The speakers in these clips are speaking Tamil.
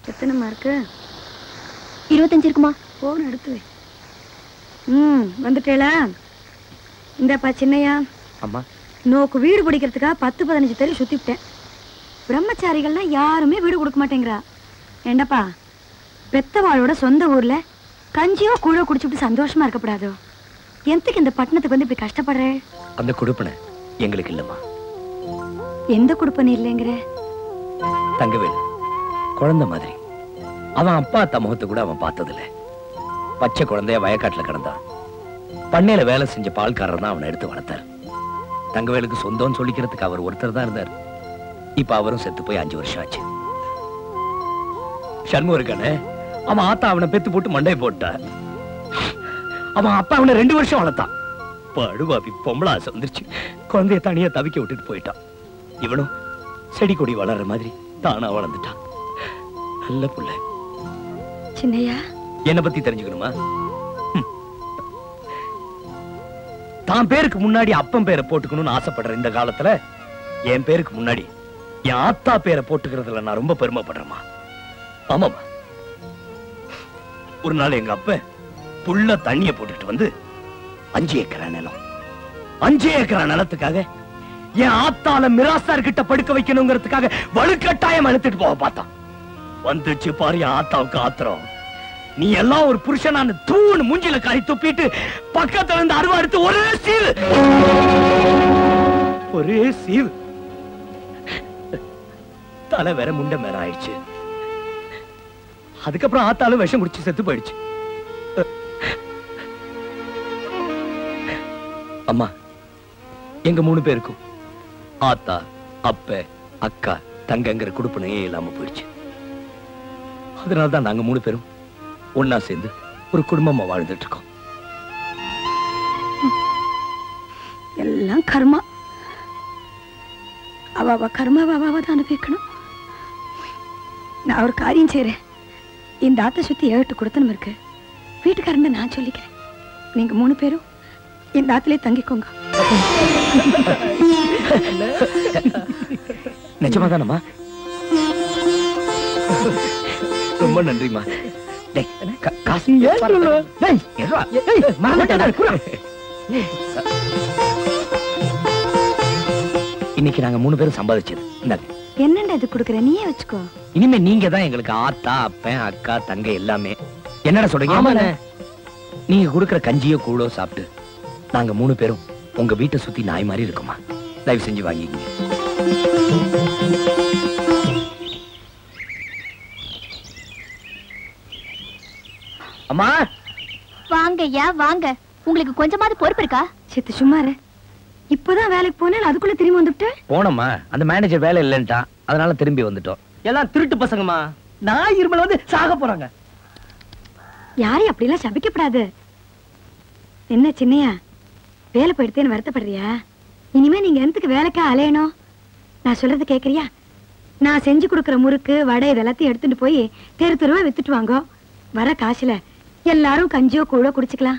எத்தனை மார்க்கு இருபத்தஞ்சு இருக்குமா போன் எடுத்து வை ம் வந்துட்டேளா இந்தப்பா சின்னையா அம்மா நோக்கு வீடு பிடிக்கிறதுக்காக பத்து பதினஞ்சு தெரு சுத்திவிட்டேன் பிரம்மச்சாரிகள்னா யாருமே வீடு கொடுக்க மாட்டேங்கிறா ஏண்டப்பா பெத்தவாளோட சொந்த ஊர்ல கஞ்சியோ கூழோ குடிச்சுட்டு சந்தோஷமா இருக்கப்படாதோ எந்தக்கு இந்த பட்டணத்துக்கு வந்து இப்படி கஷ்டப்படுற அந்த கொடுப்பனை எங்களுக்கு இல்லம்மா எந்த குடுப்பனை இல்லைங்கிற தங்கவேலு குழந்தை மாதிரி அவன் அப்பா அத்தா முகத்தை கூட அவன் பார்த்ததில்ல பச்சை குழந்தைய வயக்காட்டுல கிடந்தான் பண்ணையில வேலை செஞ்ச பால்காரர் தான் அவனை எடுத்து வளர்த்தார் தங்கவேலுக்கு சொந்தம்னு சொல்லிக்கிறதுக்கு அவர் ஒருத்தர் தான் இருந்தார் இப்ப அவரும் செத்து போய் அஞ்சு வருஷம் ஆச்சு சண்முகம் இருக்கானே அவன் ஆத்தா அவனை பெத்து போட்டு மண்டையை போட்டான் அவன் அப்பா அவனை ரெண்டு வருஷம் வளர்த்தான் படுவாப்பி பொம்பளை ஆசை வந்துருச்சு குழந்தைய தனியா தவிக்க விட்டுட்டு போயிட்டான் இவனும் செடி கொடி வளர்ற மாதிரி தானா வளர்ந்துட்டான் நல்ல புள்ள சின்னையா என்ன பத்தி தெரிஞ்சுக்கணுமா ஹம். தான் பேருக்கு முன்னாடி அப்பன் பேரை போட்டுக்கணும்னு ஆசைப்படுற இந்த காலத்துல என் பேருக்கு முன்னாடி என் ஆத்தா பேரை போட்டுக்கிறதுல நான் ரொம்ப பெருமைப்படுறேம்மா ஆமாமா ஒரு நாள் எங்க அப்ப புள்ள தண்ணிய போட்டுட்டு வந்து அஞ்சு ஏக்கரா நிலம் அஞ்சு ஏக்கரா நிலத்துக்காக என் ஆத்தால மிராசார் கிட்ட படுக்க வைக்கணுங்கிறதுக்காக வலுக்கட்டாயம் அழுத்துட்டு போக பார்த்தான் வந்துச்சு பாரு என் ஆத்தாவுக்கு ஆத்திரம் நீ எல்லாம் ஒரு புருஷனான தூண் மூஞ்சில கறி துப்பிட்டு பக்கத்துல இருந்து அருவா எடுத்து ஒரே சீவு ஒரே சீவு தலை வேற முண்டை மேல ஆயிடுச்சு அதுக்கப்புறம் ஆத்தாலும் விஷம் குடிச்சு செத்து போயிடுச்சு அம்மா எங்க மூணு பேருக்கும் ஆத்தா அப்ப அக்கா தங்கங்கிற குடுப்பனையே இல்லாம போயிடுச்சு அதனாலதான் நாங்க மூணு பேரும் ஒன்னா சேர்ந்து ஒரு குடும்பமா வாழ்ந்துட்டு இருக்கோம் எல்லாம் கர்மா அவ அவ கர்மாவை அவ அவ தான் அனுபவிக்கணும் நான் ஒரு காரியம் செய்றேன் இந்த ஆத்தை சுத்தி ஏழு கொடுத்தனும் இருக்கு வீட்டுக்காரன் நான் சொல்லிக்கிறேன் நீங்க மூணு பேரும் இந்த ஆத்திலே தங்கிக்கோங்க நிஜமாதானம்மா ரொம்ப நன்றிம்மா டேய், கா- காசு டேய், எர்ரா. மறந்துட்டேன்டா, குர்ரா. இன்னைக்கு நாங்க மூணு பேரும் சம்பாதிச்சது இந்தாங்க. என்னண்டா இது கொடுக்குற நீயே வச்சுக்கோ இனிமே நீங்க தான் எங்களுக்கு ஆத்தா அப்பன் அக்கா தங்க எல்லாமே என்னடா சொல்றீங்க ஆமாண்ணே. நீங்க கொடுக்கிற கஞ்சியோ கூழோ சாப்பிட்டு நாங்க மூணு பேரும் உங்க வீட்டை சுத்தி நாய் மாதிரி இருக்குமா தயவு செஞ்சு வாங்கிக்கங்க அம்மா வாங்க ஐயா வாங்க உங்களுக்கு கொஞ்சமாவது பொறுப்பு இருக்கா சித்து சும்மா இரு. இப்பதான் வேலைக்கு போனேன் அதுக்குள்ள திரும்பி வந்துட்டு போனோம்மா அந்த மேனேஜர் வேலை இல்லைன்ட்டான் அதனால திரும்பி வந்துட்டோம் எல்லாம் திருட்டு பசங்கம்மா நான் இருமல் வந்து சாக போறாங்க யாரையும் அப்படிலாம் சபிக்கப்படாது என்ன சின்னையா வேலை போயிடுத்தேன்னு வருத்தப்படுறியா இனிமே நீங்க எந்தக்கு வேலைக்கா அலையணும் நான் சொல்றது கேக்குறியா நான் செஞ்சு கொடுக்குற முறுக்கு வடை இதெல்லாத்தையும் எடுத்துட்டு போய் தெரு தெருவா வித்துட்டு வாங்கோ வர காசுல எல்லாரும் கஞ்சியோ கூழோ குடிச்சுக்கலாம்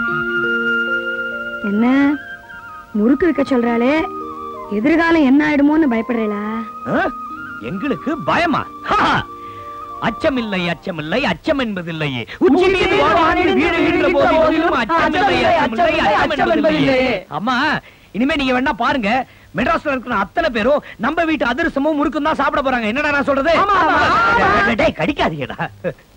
என்ன முறுக்கு விற்க சொல்றாளே எதிர்காலம் என்ன ஆயிடுமோன்னு பயப்படுறீங்களா ஆ? எங்களுக்கு பயமா ஹாஹா. அச்சமில்லை அச்சமில்லை அச்சம் என்பதில்லையே உச்சி மீது வானில் வீழுகின்ற போதிலும் அச்சமில்லை அச்சமில்லை அச்சம் என்பதில்லையே அம்மா இனிமே நீங்க வேணா பாருங்க மெட்ராஸ்ல இருக்கிற அத்தனை பேரும் நம்ம வீட்டு அதிரசமும் முறுக்கும் தான் சாப்பிட போறாங்க என்னடா நான் சொல்றது ஆமா, ஆமா, ஆமா. டேய், டேய், கடிக்காதீங்கடா